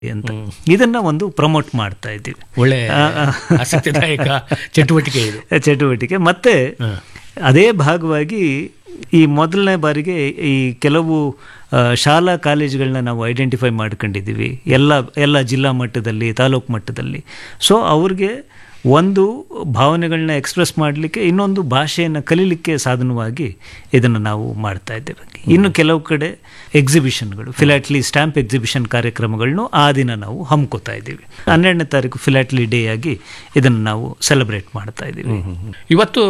ಅಂತ ಇದನ್ನ ಒಂದು ಪ್ರಮೋಟ್ ಮಾಡ್ತಾ ಇದ್ದೀವಿ ಒಳ್ಳೆ ಆಸಕ್ತಿದಾಯಕ ಚಟುವಟಿಕೆ ಇದು ಚಟುವಟಿಕೆ ಮತ್ತೆ ಅದೇ ಭಾಗವಾಗಿ ಈ ಮೊದಲನೇ ಬಾರಿಗೆ ಈ ಕೆಲವು ಆ, ಶಾಲಾ ಕಾಲೇಜುಗಳನ್ನ ನಾವು ಐಡೆಂಟಿಫೈ ಮಾಡ್ಕೊಂಡಿದ್ದೀವಿ ಎಲ್ಲ ಎಲ್ಲ ಜಿಲ್ಲಾ ಮಟ್ಟದಲ್ಲಿ ತಾಲೂಕು ಮಟ್ಟದಲ್ಲಿ ಸೊ ಅವ್ರಿಗೆ ಒಂದು ಭಾವನೆಗಳನ್ನ ಎಕ್ಸ್ಪ್ರೆಸ್ ಮಾಡಲಿಕ್ಕೆ ಇನ್ನೊಂದು ಭಾಷೆಯನ್ನು ಕಲೀಲಿಕ್ಕೆ ಸಾಧನವಾಗಿ ಇದನ್ನು ನಾವು ಮಾಡ್ತಾ ಇದ್ದೇವೆ ಇನ್ನು ಕೆಲವು ಕಡೆ ಎಕ್ಸಿಬಿಷನ್ಗಳು ಫಿಲಾಟ್ಲಿ ಸ್ಟ್ಯಾಂಪ್ ಎಕ್ಸಿಬಿಷನ್ ಕಾರ್ಯಕ್ರಮಗಳನ್ನು ಆ ದಿನ ನಾವು ಹಮ್ಕೋತಾ ಇದ್ದೀವಿ ಹನ್ನೆರಡನೇ ತಾರೀಕು ಫಿಲಾಟ್ಲಿ ಡೇ ಆಗಿ ಇದನ್ನು ನಾವು ಸೆಲೆಬ್ರೇಟ್ ಮಾಡ್ತಾ ಇದ್ದೀವಿ ಇವತ್ತು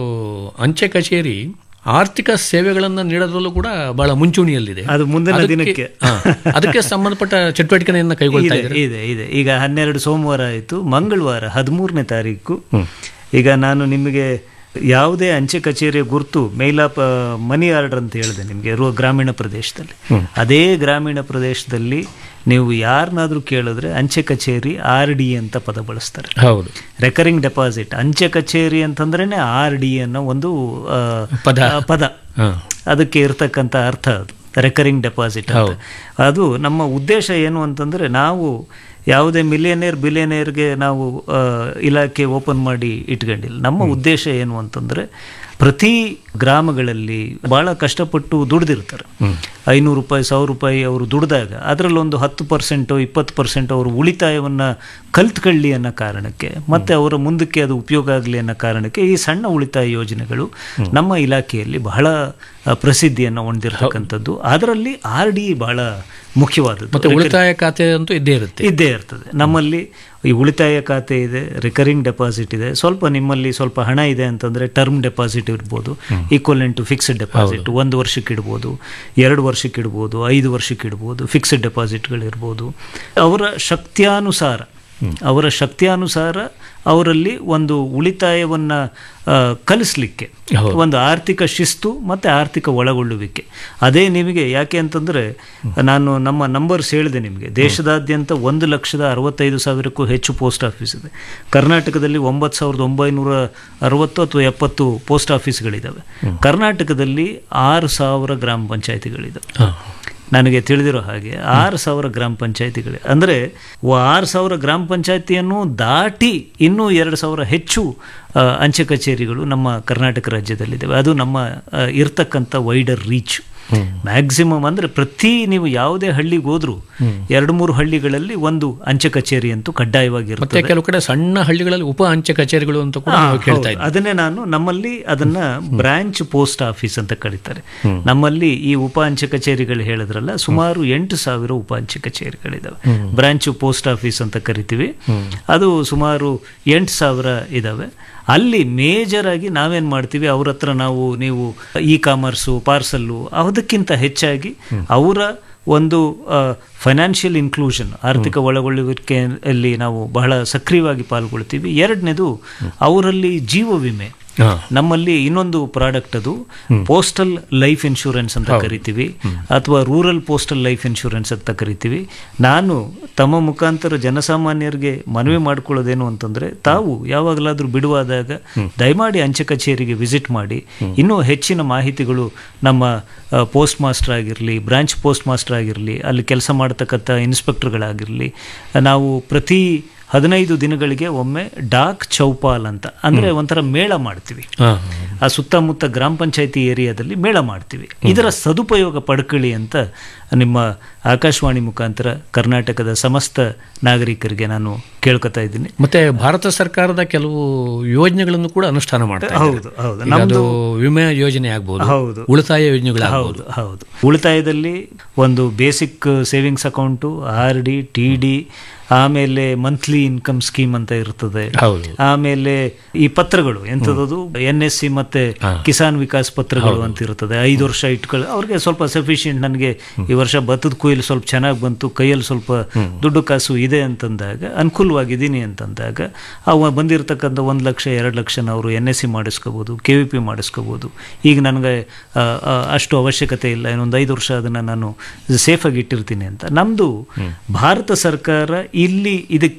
ಅಂಚೆ ಕಚೇರಿ ಆರ್ಥಿಕ ಸೇವೆಗಳನ್ನು ನೀಡೋದ್ರಲ್ಲೂ ಕೂಡ ಬಹಳ ಮುಂಚೂಣಿಯಲ್ಲಿದೆ ಅದು ಮುಂದಿನ ಅದಕ್ಕೆ- ದಿನಕ್ಕೆ ಹಾ, ಅದಕ್ಕೆ ಸಂಬಂಧಪಟ್ಟ ಚಟುವಟಿಕೆಯನ್ನು ಕೈಗೊಳ್ತಾ ಇದೆ ಇದ್ದಾರೆ ಇದೆ ಇದೆ ಈಗ ಹನ್ನೆರಡು ಸೋಮವಾರ ಆಯಿತು ಮಂಗಳವಾರ ಹದಿಮೂರನೇ ತಾರೀಕು ಈಗ ನಾನು ನಿಮಗೆ ಯಾವುದೇ ಅಂಚೆ ಕಚೇರಿಯ ಗುರುತು ಮೇಲಾಪ್ ಮನಿ ಆರ್ಡರ್ ಅಂತ ಹೇಳಿದೆ ನಿಮಗೆ ರೋ ಗ್ರಾಮೀಣ ಪ್ರದೇಶದಲ್ಲಿ ಅದೇ ಗ್ರಾಮೀಣ ಪ್ರದೇಶದಲ್ಲಿ ನೀವು ಯಾರನ್ನಾದ್ರೂ ಕೇಳಿದ್ರೆ ಅಂಚೆ ಕಚೇರಿ ಆರ್ ಡಿ ಅಂತ ಪದ ಬಳಸ್ತಾರೆ ಹೌದು ರೆಕರಿಂಗ್ ಡೆಪಾಸಿಟ್ ಅಂಚೆ ಕಚೇರಿ ಅಂತಂದ್ರೇನೆ ಆರ್ ಡಿ ಅನ್ನೋ ಒಂದು ಆ, ಪದ. ಆ, ಪದ ಹಾ. ಅದಕ್ಕೆ ಇರ್ತಕ್ಕಂಥ ಅರ್ಥ ಅದು ರೆಕರಿಂಗ್ ಡೆಪಾಸಿಟ್ ಅಂತ ಅದು ನಮ್ಮ ಉದ್ದೇಶ ಏನು ಅಂತಂದ್ರೆ ನಾವು ಯಾವುದೇ ಮಿಲಿಯನೇರ್ ಬಿಲಿಯನೇರ್ಗೆ ನಾವು ಆ, ಇಲಾಖೆ ಓಪನ್ ಮಾಡಿ ಇಟ್ಕೊಂಡಿಲ್ಲ ನಮ್ಮ ಉದ್ದೇಶ ಏನು ಅಂತಂದ್ರೆ ಪ್ರತಿ ಗ್ರಾಮಗಳಲ್ಲಿ ಬಹಳ ಕಷ್ಟಪಟ್ಟು ದುಡ್ದಿರ್ತಾರೆ ಐನೂರು ರೂಪಾಯಿ ಸಾವಿರ ರೂಪಾಯಿ ಅವರು ದುಡ್ದಾಗ ಅದರಲ್ಲೊಂದು ಹತ್ತು ಪರ್ಸೆಂಟು ಇಪ್ಪತ್ತು ಪರ್ಸೆಂಟ್ ಅವರು ಉಳಿತಾಯವನ್ನು ಕಲ್ತ್ಕೊಳ್ಳಿ ಅನ್ನೋ ಕಾರಣಕ್ಕೆ ಮತ್ತೆ ಅವರ ಮುಂದಕ್ಕೆ ಅದು ಉಪಯೋಗ ಆಗಲಿ ಅನ್ನೋ ಕಾರಣಕ್ಕೆ ಈ ಸಣ್ಣ ಉಳಿತಾಯ ಯೋಜನೆಗಳು ನಮ್ಮ ಇಲಾಖೆಯಲ್ಲಿ ಬಹಳ ಆ, ಪ್ರಸಿದ್ಧಿಯನ್ನು ಹೊಂದಿರತಕ್ಕಂಥದ್ದು ಅದರಲ್ಲಿ ಆರ್ ಡಿ ಬಹಳ ಮುಖ್ಯವಾದದ್ದು ಮತ್ತೆ ಉಳಿತಾಯ ಖಾತೆ ಅಂತೂ ಇದ್ದೇ ಇರುತ್ತೆ ಇದ್ದೇ ಇರ್ತದೆ ನಮ್ಮಲ್ಲಿ ಈ ಉಳಿತಾಯ ಖಾತೆ ಇದೆ ರಿಕರಿಂಗ್ ಡೆಪಾಸಿಟ್ ಇದೆ ಸ್ವಲ್ಪ ನಿಮ್ಮಲ್ಲಿ ಸ್ವಲ್ಪ ಹಣ ಇದೆ ಅಂತಂದ್ರೆ ಟರ್ಮ್ ಡೆಪಾಸಿಟ್ ಇರ್ಬೋದು ಈಕ್ವಲೆಂಟ್ ಟು ಫಿಕ್ಸ್ಡ್ ಡೆಪಾಸಿಟ್ ಒಂದು ವರ್ಷಕ್ಕೆ ಇಡ್ಬೋದು ಎರಡು ವರ್ಷಕ್ಕೆ ಇಡ್ಬೋದು ಐದು ವರ್ಷಕ್ಕೆ ಇಡ್ಬೋದು ಫಿಕ್ಸ್ಡ್ ಡೆಪಾಸಿಟ್ಗಳಿರ್ಬೋದು ಅವರ ಶಕ್ತ್ಯಾನುಸಾರ ಅವರ ಶಕ್ತಿಯಾನುಸಾರ ಅವರಲ್ಲಿ ಒಂದು ಉಳಿತಾಯವನ್ನು ಕಲಿಸ್ಲಿಕ್ಕೆ ಒಂದು ಆರ್ಥಿಕ ಶಿಸ್ತು ಮತ್ತು ಆರ್ಥಿಕ ಒಳಗೊಳ್ಳುವಿಕೆ ಅದೇ ನಿಮಗೆ ಯಾಕೆ ಅಂತಂದರೆ ನಾನು ನಮ್ಮ ನಂಬರ್ಸ್ ಹೇಳಿದೆ ನಿಮಗೆ ದೇಶದಾದ್ಯಂತ ಒಂದು ಲಕ್ಷದ ಅರವತ್ತೈದು ಸಾವಿರಕ್ಕೂ ಹೆಚ್ಚು ಪೋಸ್ಟ್ ಆಫೀಸ್ ಇದೆ ಕರ್ನಾಟಕದಲ್ಲಿ ಒಂಬತ್ತು ಸಾವಿರದ ಒಂಬೈನೂರ ಅರವತ್ತು ಅಥವಾ ಎಪ್ಪತ್ತು ಪೋಸ್ಟ್ ಆಫೀಸ್ಗಳಿದ್ದಾವೆ ಕರ್ನಾಟಕದಲ್ಲಿ ಆರು ಸಾವಿರ ಗ್ರಾಮ ಪಂಚಾಯತಿಗಳಿದ್ದಾವೆ ನನಗೆ ತಿಳಿದಿರೋ ಹಾಗೆ ಆರು ಸಾವಿರ ಗ್ರಾಮ ಪಂಚಾಯತಿಗಳು ಅಂದರೆ ಆರು ಸಾವಿರ ಗ್ರಾಮ ಪಂಚಾಯತಿಯನ್ನು ದಾಟಿ ಇನ್ನೂ ಎರಡು ಸಾವಿರ ಹೆಚ್ಚು ಆ, ಅಂಚೆ ಕಚೇರಿಗಳು ನಮ್ಮ ಕರ್ನಾಟಕ ರಾಜ್ಯದಲ್ಲಿದ್ದಾವೆ ಅದು ನಮ್ಮ ಆ, ಇರ್ತಕ್ಕಂಥ ವೈಡರ್ ರೀಚ್ ಮ್ಯಾಕ್ಸಿಮಮ್ ಅಂದರೆ ಪ್ರತಿ ನೀವು ಯಾವುದೇ ಹಳ್ಳಿಗೆ ಹೋದ್ರೂ ಎರಡು ಮೂರು ಹಳ್ಳಿಗಳಲ್ಲಿ ಒಂದು ಅಂಚೆ ಕಚೇರಿ ಅಂತೂ ಕಡ್ಡಾಯವಾಗಿರುತ್ತೆ ಮತ್ತೆ ಕೆಲವು ಕಡೆ ಸಣ್ಣ ಹಳ್ಳಿಗಳಲ್ಲಿ ಉಪ ಅಂಚೆ ಕಚೇರಿಗಳು ಅಂತ ಕೂಡ ನಾವು ಕೇಳ್ತಾ ಇದ್ದೀವಿ ಅದನ್ನೇ ನಾನು ನಮ್ಮಲ್ಲಿ ಅದನ್ನ ಬ್ರಾಂಚ್ ಪೋಸ್ಟ್ ಆಫೀಸ್ ಅಂತ ಕರೀತಾರೆ ನಮ್ಮಲ್ಲಿ ಈ ಉಪ ಅಂಚೆ ಕಚೇರಿಗಳು ಹೇಳಿದ್ರಲ್ಲ ಸುಮಾರು ಎಂಟು ಸಾವಿರ ಉಪ ಅಂಚೆ ಕಚೇರಿಗಳಿದಾವೆ ಬ್ರಾಂಚ್ ಪೋಸ್ಟ್ ಆಫೀಸ್ ಅಂತ ಕರಿತೀವಿ ಅದು ಸುಮಾರು ಎಂಟು ಸಾವಿರ ಇದಾವೆ ಅಲ್ಲಿ ಮೇಜರ್ ಆಗಿ ನಾವೇನ್ ಮಾಡ್ತೀವಿ ಅವ್ರ ಹತ್ರ ನಾವು ನೀವು ಇ ಕಾಮರ್ಸು ಪಾರ್ಸಲ್ಲು ಅದಕ್ಕಿಂತ ಹೆಚ್ಚಾಗಿ ಅವರ ಒಂದು ಫೈನಾನ್ಷಿಯಲ್ ಇನ್ಕ್ಲೂಷನ್ ಆರ್ಥಿಕ ಒಳಗೊಳ್ಳುವಿಕೆಯಲ್ಲಿ ನಾವು ಬಹಳ ಸಕ್ರಿಯವಾಗಿ ಪಾಲ್ಗೊಳ್ತೀವಿ ಎರಡನೇದು ಅವರಲ್ಲಿ ಜೀವ ವಿಮೆ ಹಾ. ನಮ್ಮಲ್ಲಿ ಇನ್ನೊಂದು ಪ್ರಾಡಕ್ಟ್ ಅದು ಪೋಸ್ಟಲ್ ಲೈಫ್ ಇನ್ಶೂರೆನ್ಸ್ ಅಂತ ಕರಿತೀವಿ ಅಥವಾ ರೂರಲ್ ಪೋಸ್ಟಲ್ ಲೈಫ್ ಇನ್ಶೂರೆನ್ಸ್ ಅಂತ ಕರಿತೀವಿ ನಾನು ತಮ್ಮ ಮುಖಾಂತರ ಜನಸಾಮಾನ್ಯರಿಗೆ ಮನವಿ ಮಾಡ್ಕೊಳ್ಳೋದೇನು ಅಂತಂದ್ರೆ ತಾವು ಯಾವಾಗಲಾದ್ರೂ ಬಿಡುವಾದಾಗ ದಯಮಾಡಿ ಅಂಚೆ ಕಚೇರಿಗೆ ವಿಸಿಟ್ ಮಾಡಿ ಇನ್ನೂ ಹೆಚ್ಚಿನ ಮಾಹಿತಿಗಳು ನಮ್ಮ ಪೋಸ್ಟ್ ಮಾಸ್ಟರ್ ಆಗಿರಲಿ ಬ್ರಾಂಚ್ ಪೋಸ್ಟ್ ಮಾಸ್ಟರ್ ಆಗಿರಲಿ ಅಲ್ಲಿ ಕೆಲಸ ಮಾಡತಕ್ಕಂಥ ಇನ್ಸ್ಪೆಕ್ಟರ್ಗಳಾಗಿರಲಿ ನಾವು ಪ್ರತಿ ಹದಿನೈದು ದಿನಗಳಿಗೆ ಒಮ್ಮೆ ಡಾಕ್ ಚೌಪಾಲ್ ಅಂತ ಅಂದ್ರೆ ಒಂಥರ ಮೇಳ ಮಾಡ್ತೀವಿ ಹಾ. ಆ ಸುತ್ತಮುತ್ತ ಗ್ರಾಮ ಪಂಚಾಯತಿ ಏರಿಯಾದಲ್ಲಿ ಮೇಳ ಮಾಡ್ತೀವಿ ಇದರ ಸದುಪಯೋಗ ಪಡ್ಕೊಳ್ಳಿ ಅಂತ ನಿಮ್ಮ ಆಕಾಶವಾಣಿ ಮುಖಾಂತರ ಕರ್ನಾಟಕದ ಸಮಸ್ತ ನಾಗರಿಕರಿಗೆ ನಾನು ಕೇಳ್ಕೊತಾ ಇದ್ದೀನಿ ಮತ್ತೆ ಭಾರತ ಸರ್ಕಾರದ ಕೆಲವು ಯೋಜನೆಗಳನ್ನು ಕೂಡ ಅನುಷ್ಠಾನ ಮಾಡ್ತಾ ಇದ್ದಾರೆ. ಹೌದು ಹೌದು ಈಗ ಅದು ವಿಮೆ ಯೋಜನೆ ಆಗ್ಬೋದು ಹೌದು. ಉಳಿತಾಯ ಯೋಜನೆಗಳಾಗ್ಬೋದು ಹೌದು ಹೌದು ಉಳಿತಾಯದಲ್ಲಿ ಒಂದು basic savings account R D T D ಆಮೇಲೆ ಮಂತ್ಲಿ ಇನ್ಕಮ್ ಸ್ಕೀಮ್ ಅಂತ ಇರ್ತದೆ ಹೌದು ಆಮೇಲೆ ಈ ಪತ್ರಗಳು ಎಂಥದ್ದು ಎನ್ ಎಸ್ ಸಿ ಮತ್ತೆ ಕಿಸಾನ್ ವಿಕಾಸ್ ಪತ್ರಗಳು ಅಂತ ಇರ್ತದೆ ಐದು ವರ್ಷ ಇಟ್ಕೊಳ್ಳಿ ಅವ್ರಿಗೆ ಸ್ವಲ್ಪ ಸಫಿಶಿಯಂಟ್ ನನಗೆ ಈ ವರ್ಷ ಭತ್ತದ ಕೊಯ್ಲು ಸ್ವಲ್ಪ ಚೆನ್ನಾಗಿ ಬಂತು ಕೈಯಲ್ಲಿ ಸ್ವಲ್ಪ ದುಡ್ಡು ಕಾಸು ಇದೆ ಅಂತಂದಾಗ ಅನುಕೂಲವಾಗಿದ್ದೀನಿ ಅಂತಂದಾಗ ಅವ ಬಂದಿರತಕ್ಕಂಥ ಒಂದು ಲಕ್ಷ ಎರಡು ಲಕ್ಷನ ಅವರು ಎನ್ ಎಸ್ ಸಿ ಮಾಡಿಸ್ಕೋಬೋದು ಕೆ ವಿ ಪಿ ಮಾಡಿಸ್ಕೋಬೋದು ಈಗ ನನಗೆ ಆ, ಆ, ಅಷ್ಟು ಅವಶ್ಯಕತೆ ಇಲ್ಲ ಇನ್ನೊಂದು ಐದು ವರ್ಷ ಅದನ್ನು ನಾನು ಸೇಫಾಗಿ ಇಟ್ಟಿರ್ತೀನಿ ಅಂತ ನಮ್ಮದು ಭಾರತ ಸರ್ಕಾರ ಇಲ್ಲಿ ಇದಕ್ಕೆ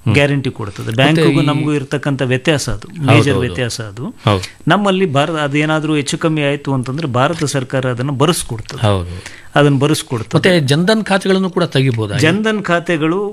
ಗ್ಯಾರಂಟಿ ಕೊಡ್ತದೆ ಬ್ಯಾಂಕಿಗೂ ನಮಗೂ ಇರ್ತಕ್ಕಂಥ ವ್ಯತ್ಯಾಸ ಅದು ಮೇಜರ್ ವ್ಯತ್ಯಾಸ ಅದು ಹೌದು ನಮ್ಮಲ್ಲಿ ಭಾರತ ಅದೇನಾದ್ರೂ ಹೆಚ್ಚು ಕಮ್ಮಿ ಆಯ್ತು ಅಂತಂದ್ರೆ ಭಾರತ ಸರ್ಕಾರ ಅದನ್ನು ಬರೆಸ್ಕೊಡ್ತದೆ ಹೌದು ಅದನ್ನು ಬರೆಸ್ಕೊಡ್ತದೆ ಮತ್ತೆ ಜನ್ಧನ್ ಖಾತೆಗಳನ್ನು ಕೂಡ ತೆಗಿಬೋದಾ ಜನ್ಧನ್ ಖಾತೆಗಳು